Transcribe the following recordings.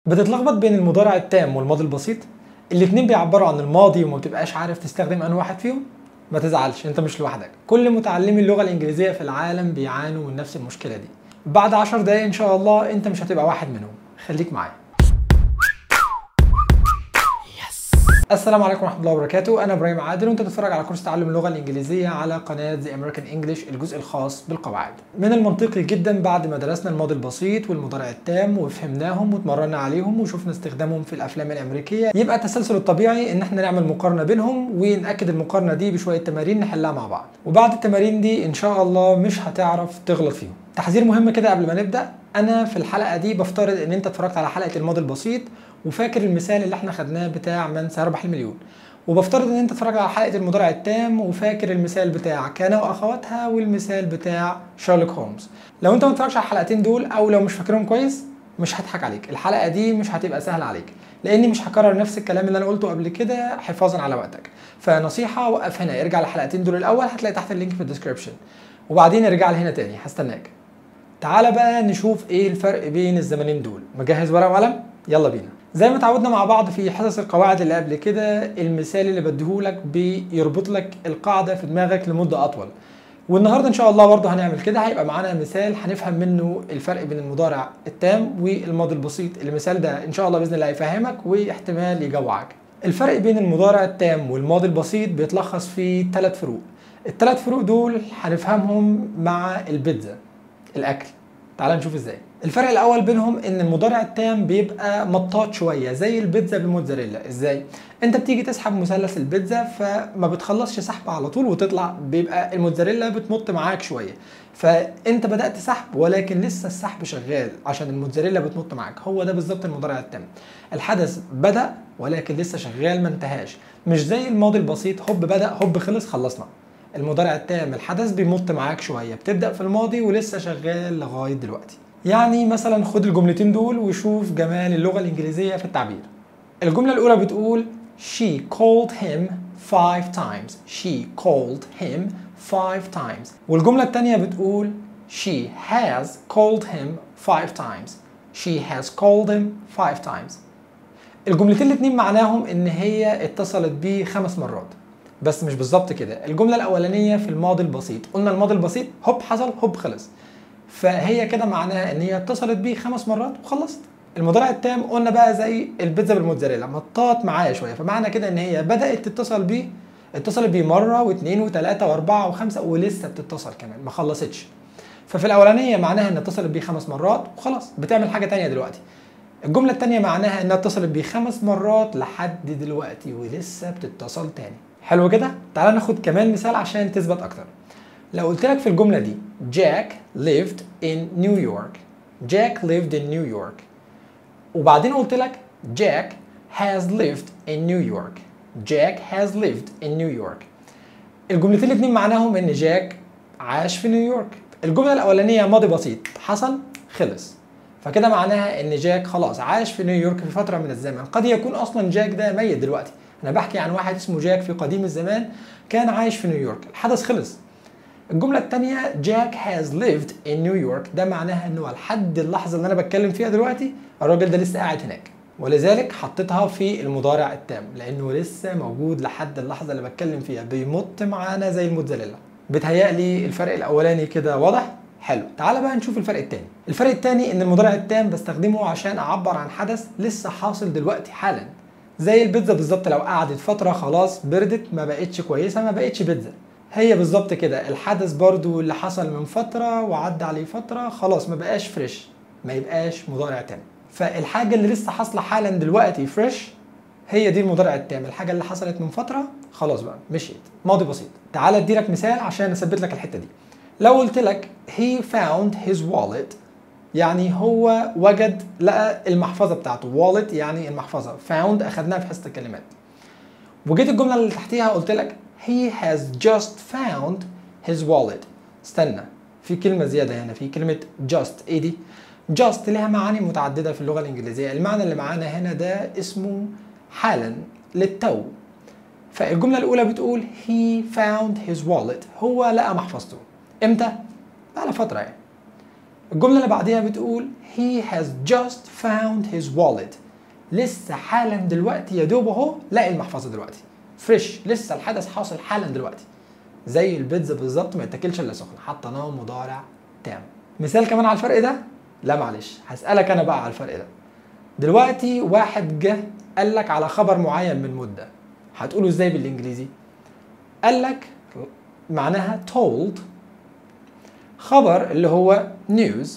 بتتلخبط بين المضارع التام والماضي البسيط الاتنين بيعبروا عن الماضي وما بتبقاش عارف تستخدم انهي واحد فيهم ما تزعلش انت مش لوحدك كل متعلمي اللغه الانجليزيه في العالم بيعانوا من نفس المشكله دي بعد عشر دقايق ان شاء الله انت مش هتبقى واحد منهم خليك معايا السلام عليكم ورحمه الله وبركاته انا ابراهيم عادل وانت بتتفرج على كورس تعلم اللغه الانجليزيه على قناه زي امريكان انجلش الجزء الخاص بالقواعد من المنطقي جدا بعد ما درسنا الماضي البسيط والمضارع التام وفهمناهم واتمرنا عليهم وشفنا استخدامهم في الافلام الامريكيه يبقى التسلسل الطبيعي ان احنا نعمل مقارنه بينهم وناكد المقارنه دي بشويه تمارين نحلها مع بعض وبعد التمارين دي ان شاء الله مش هتعرف تغلط فيهم تحذير مهم كده قبل ما نبدا انا في الحلقه دي بفترض ان انت اتفرجت على حلقه الماضي البسيط وفاكر المثال اللي احنا خدناه بتاع من سيربح المليون وبفترض ان انت اتفرجت على حلقه المضارع التام وفاكر المثال بتاع كان واخواتها والمثال بتاع شارلوك هولمز لو انت ما اتفرجتش على الحلقتين دول او لو مش فاكرهم كويس مش هضحك عليك الحلقه دي مش هتبقى سهله عليك لاني مش هكرر نفس الكلام اللي انا قلته قبل كده حفاظا على وقتك فنصيحه وقف هنا ارجع للحلقتين دول الاول هتلاقي تحت اللينك في الديسكربشن وبعدين ارجع لهنا تاني هستناك تعالى بقى نشوف ايه الفرق بين الزمنين دول مجهز ورقه وقلم يلا بينا زي ما تعودنا مع بعض في حصص القواعد اللي قبل كده المثال اللي بديهولك بيربط لك القاعده في دماغك لمده اطول والنهارده ان شاء الله برضه هنعمل كده هيبقى معانا مثال هنفهم منه الفرق بين المضارع التام والماضي البسيط المثال ده ان شاء الله باذن الله هيفهمك واحتمال يجوعك الفرق بين المضارع التام والماضي البسيط بيتلخص في ثلاث فروق الثلاث فروق دول هنفهمهم مع البيتزا الاكل تعال نشوف ازاي الفرق الاول بينهم ان المضارع التام بيبقى مطاط شويه زي البيتزا بالموتزاريلا ازاي انت بتيجي تسحب مثلث البيتزا فما بتخلصش سحب على طول وتطلع بيبقى الموتزاريلا بتمط معاك شويه فانت بدات سحب ولكن لسه السحب شغال عشان الموتزاريلا بتمط معاك هو ده بالظبط المضارع التام الحدث بدا ولكن لسه شغال ما انتهاش مش زي الماضي البسيط هوب بدا هوب خلص خلصنا المضارع التام الحدث بيمط معاك شويه بتبدا في الماضي ولسه شغال لغايه دلوقتي يعني مثلا خد الجملتين دول وشوف جمال اللغه الانجليزيه في التعبير الجمله الاولى بتقول she called him five times she called him five times والجمله الثانيه بتقول she has called him five times she has called him five times الجملتين الاتنين معناهم ان هي اتصلت بيه خمس مرات بس مش بالظبط كده الجمله الاولانيه في الماضي البسيط قلنا الماضي البسيط هوب حصل هوب خلص فهي كده معناها ان هي اتصلت بيه خمس مرات وخلصت المضارع التام قلنا بقى زي البيتزا بالموتزاريلا مطاط معايا شويه فمعنى كده ان هي بدات تتصل بيه اتصلت بيه مره واثنين وثلاثه واربعه وخمسه ولسه بتتصل كمان ما خلصتش ففي الاولانيه معناها ان اتصلت بيه خمس مرات وخلاص بتعمل حاجه تانية دلوقتي الجمله الثانيه معناها انها اتصلت بيه خمس مرات لحد دلوقتي ولسه بتتصل تاني حلو كده تعال ناخد كمان مثال عشان تثبت اكتر لو قلت لك في الجمله دي جاك lived in New York جاك lived in New York وبعدين قلت لك جاك has lived in New York جاك has lived in New York الجملتين الاثنين معناهم ان جاك عاش في نيويورك الجمله الاولانيه ماضي بسيط حصل خلص فكده معناها ان جاك خلاص عاش في نيويورك في فتره من الزمن قد يكون اصلا جاك ده ميت دلوقتي انا بحكي عن واحد اسمه جاك في قديم الزمان كان عايش في نيويورك الحدث خلص الجملة الثانية جاك has lived in New York ده معناها انه لحد اللحظة اللي انا بتكلم فيها دلوقتي الراجل ده لسه قاعد هناك ولذلك حطيتها في المضارع التام لانه لسه موجود لحد اللحظة اللي بتكلم فيها بيمط معانا زي الموتزاريلا بتهيألي الفرق الاولاني كده واضح حلو تعال بقى نشوف الفرق الثاني الفرق الثاني ان المضارع التام بستخدمه عشان اعبر عن حدث لسه حاصل دلوقتي حالا زي البيتزا بالظبط لو قعدت فتره خلاص بردت ما بقتش كويسه ما بقتش بيتزا هي بالظبط كده الحدث برضو اللي حصل من فتره وعدى عليه فتره خلاص ما بقاش فريش ما يبقاش مضارع تام فالحاجه اللي لسه حاصله حالا دلوقتي فريش هي دي المضارع التام الحاجه اللي حصلت من فتره خلاص بقى مشيت ماضي بسيط تعال اديلك مثال عشان اثبت لك الحته دي لو قلت لك he found his wallet يعني هو وجد لقى المحفظه بتاعته wallet يعني المحفظه found اخدناها في حصه الكلمات وجيت الجمله اللي تحتيها قلت لك he has just found his wallet استنى في كلمه زياده هنا في كلمه just ايه دي just لها معاني متعدده في اللغه الانجليزيه المعنى اللي معانا هنا ده اسمه حالا للتو فالجمله الاولى بتقول he found his wallet هو لقى محفظته امتى بقى فتره يعني الجمله اللي بعديها بتقول he has just found his wallet لسه حالا دلوقتي يا دوب اهو لاقي المحفظه دلوقتي فريش لسه الحدث حاصل حالا دلوقتي زي البيتزا بالظبط ما يتاكلش الا سخن حطيناه مضارع تام مثال كمان على الفرق ده لا معلش هسالك انا بقى على الفرق ده دلوقتي واحد جه قال لك على خبر معين من مده هتقوله ازاي بالانجليزي قال لك معناها told خبر اللي هو news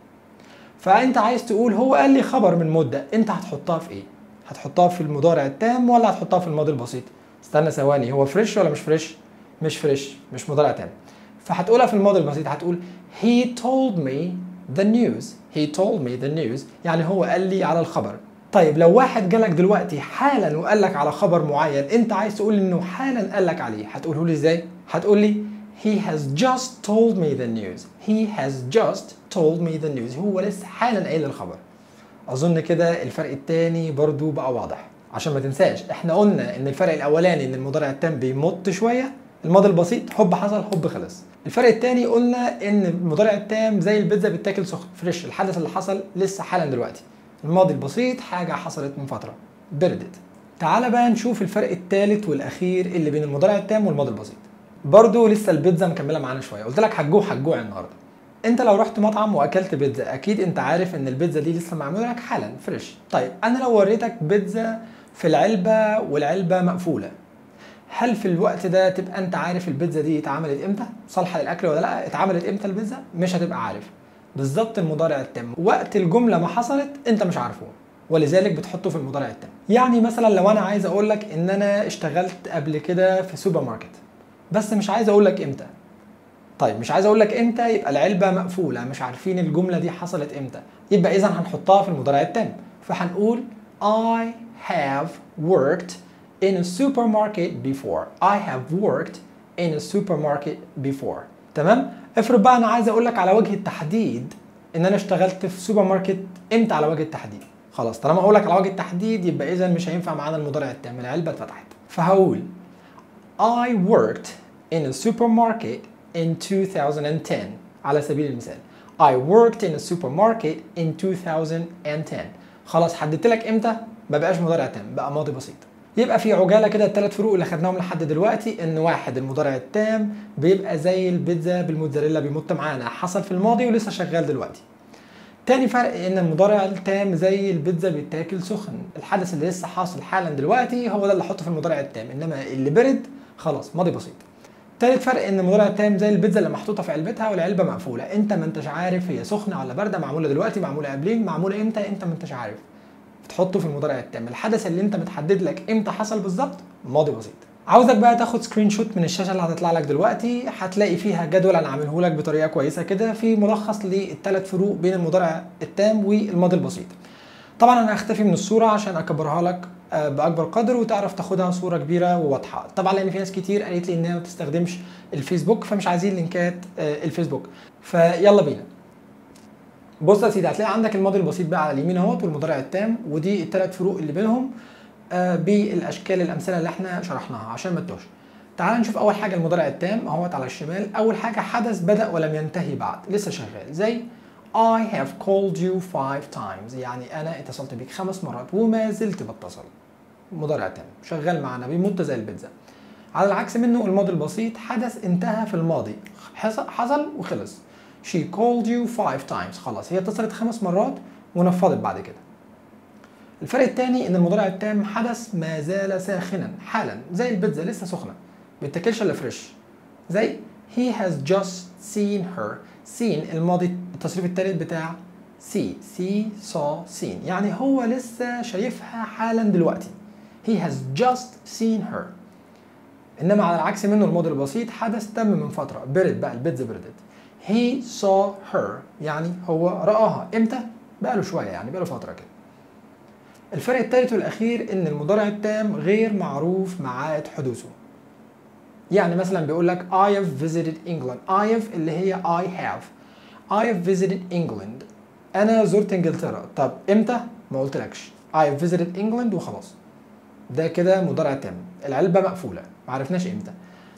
فانت عايز تقول هو قال لي خبر من مده انت هتحطها في ايه هتحطها في المضارع التام ولا هتحطها في الماضي البسيط استنى ثواني هو فريش ولا مش فريش مش فريش مش مضارع تام فهتقولها في الماضي البسيط هتقول he told me the news he told me the news يعني هو قال لي على الخبر طيب لو واحد جالك دلوقتي حالا وقال لك على خبر معين انت عايز تقول انه حالا قال لك عليه هتقوله لي ازاي هتقول لي he has just told me the news he has just told me the news هو لسه حالا قايل الخبر اظن كده الفرق التاني برضو بقى واضح عشان ما تنساش احنا قلنا ان الفرق الاولاني ان المضارع التام بيمط شويه الماضي البسيط حب حصل حب خلص الفرق التاني قلنا ان المضارع التام زي البيتزا بتاكل سخن فريش الحدث اللي حصل لسه حالا دلوقتي الماضي البسيط حاجه حصلت من فتره بردت تعال بقى نشوف الفرق الثالث والاخير اللي بين المضارع التام والماضي البسيط برضو لسه البيتزا مكمله معانا شويه قلت لك هتجوع هتجوع النهارده انت لو رحت مطعم واكلت بيتزا اكيد انت عارف ان البيتزا دي لسه معموله لك حالا فريش طيب انا لو وريتك بيتزا في العلبه والعلبه مقفوله هل في الوقت ده تبقى انت عارف البيتزا دي اتعملت امتى صالحه للاكل ولا لا اتعملت امتى البيتزا مش هتبقى عارف بالظبط المضارع التام وقت الجمله ما حصلت انت مش عارفه ولذلك بتحطه في المضارع التام يعني مثلا لو انا عايز اقول لك ان انا اشتغلت قبل كده في سوبر ماركت بس مش عايز اقول لك امتى طيب مش عايز اقول لك امتى يبقى العلبه مقفوله مش عارفين الجمله دي حصلت امتى يبقى اذا هنحطها في المضارع التام فهنقول I have worked in a supermarket before I have worked in a supermarket before تمام افرض بقى انا عايز اقول لك على وجه التحديد ان انا اشتغلت في سوبر ماركت امتى على وجه التحديد خلاص طالما اقول لك على وجه التحديد يبقى اذا مش هينفع معانا المضارع التام العلبه اتفتحت فهقول I worked in a supermarket in 2010 على سبيل المثال I worked in a supermarket in 2010 خلاص حددت لك امتى ما بقاش مضارع تام بقى ماضي بسيط يبقى في عجاله كده الثلاث فروق اللي خدناهم لحد دلوقتي ان واحد المضارع التام بيبقى زي البيتزا بالموتزاريلا بيمط معانا حصل في الماضي ولسه شغال دلوقتي تاني فرق ان المضارع التام زي البيتزا بيتاكل سخن الحدث اللي لسه حاصل حالا دلوقتي هو ده اللي احطه في المضارع التام انما اللي برد خلاص ماضي بسيط تالت فرق ان المضارع التام زي البيتزا اللي محطوطه في علبتها والعلبه مقفوله انت ما انتش عارف هي سخنه ولا بارده معموله دلوقتي معموله قبلين معموله امتى انت ما انتش عارف بتحطه في المضارع التام الحدث اللي انت متحدد لك امتى حصل بالظبط ماضي بسيط عاوزك بقى تاخد سكرين شوت من الشاشه اللي هتطلع لك دلوقتي هتلاقي فيها جدول انا عامله لك بطريقه كويسه كده في ملخص للثلاث فروق بين المضارع التام والماضي البسيط طبعا انا هختفي من الصوره عشان اكبرها لك باكبر قدر وتعرف تاخدها صوره كبيره وواضحه طبعا لان في ناس كتير قالت لي انها ما بتستخدمش الفيسبوك فمش عايزين لينكات الفيسبوك فيلا بينا بص يا سيدي هتلاقي عندك الماضي البسيط بقى على اليمين اهوت والمضارع التام ودي الثلاث فروق اللي بينهم بالاشكال الامثله اللي احنا شرحناها عشان ما تتوهش تعال نشوف اول حاجه المضارع التام اهوت على الشمال اول حاجه حدث بدا ولم ينتهي بعد لسه شغال زي I have called you five times يعني انا اتصلت بيك خمس مرات وما زلت بتصل مضارع تام شغال معانا بيمط زي البيتزا على العكس منه الماضي البسيط حدث انتهى في الماضي حصل وخلص she called you five times خلاص هي اتصلت خمس مرات ونفضت بعد كده الفرق الثاني ان المضارع التام حدث ما زال ساخنا حالا زي البيتزا لسه سخنه بيتاكلش الا فريش زي he has just seen her seen الماضي التصريف الثالث بتاع see see saw seen يعني هو لسه شايفها حالا دلوقتي he has just seen her انما على العكس منه الماضي البسيط حدث تم من فتره برد بقى البيتزا بردت he saw her يعني هو رآها امتى بقاله شويه يعني بقاله فتره كده الفرق الثالث والاخير ان المضارع التام غير معروف ميعاد حدوثه يعني مثلا بيقول لك I have visited England I have اللي هي I have I have visited England انا زرت انجلترا طب امتى ما قلتلكش I have visited England وخلاص ده كده مضارع تام العلبه مقفوله ما عرفناش امتى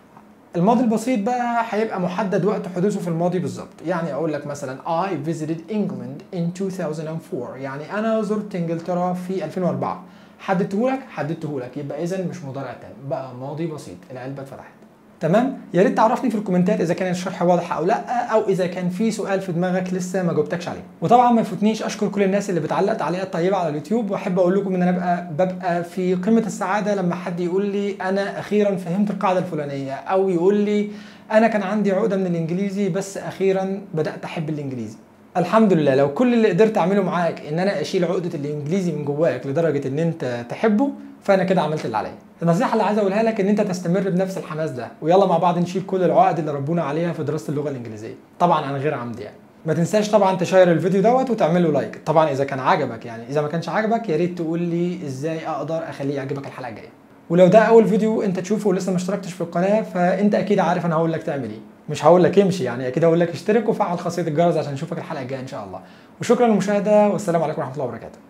الماضي البسيط بقى هيبقى محدد وقت حدوثه في الماضي بالظبط يعني اقول لك مثلا I visited England in 2004 يعني انا زرت انجلترا في 2004 حددته لك حددته لك يبقى اذا مش مضارع تام بقى ماضي بسيط العلبه اتفتحت تمام يا ريت تعرفني في الكومنتات اذا كان الشرح واضح او لا او اذا كان في سؤال في دماغك لسه ما جاوبتكش عليه وطبعا ما يفوتنيش اشكر كل الناس اللي بتعلق تعليقات طيبه على اليوتيوب واحب اقول لكم ان انا ببقى ببقى في قمه السعاده لما حد يقول لي انا اخيرا فهمت القاعده الفلانيه او يقول لي انا كان عندي عقده من الانجليزي بس اخيرا بدات احب الانجليزي الحمد لله لو كل اللي قدرت اعمله معاك ان انا اشيل عقده الانجليزي من جواك لدرجه ان انت تحبه فانا كده عملت اللي عليا النصيحه اللي عايز اقولها لك ان انت تستمر بنفس الحماس ده ويلا مع بعض نشيل كل العقد اللي ربونا عليها في دراسه اللغه الانجليزيه طبعا عن غير عمد يعني ما تنساش طبعا تشير الفيديو دوت وتعمل له لايك طبعا اذا كان عجبك يعني اذا ما كانش عجبك يا ريت تقول لي ازاي اقدر اخليه يعجبك الحلقه الجايه ولو ده اول فيديو انت تشوفه ولسه ما اشتركتش في القناه فانت اكيد عارف انا هقول لك تعمل ايه مش هقول لك امشي يعني اكيد هقول لك اشترك وفعل خاصيه الجرس عشان نشوفك الحلقه الجايه ان شاء الله وشكرا للمشاهده والسلام عليكم ورحمه الله وبركاته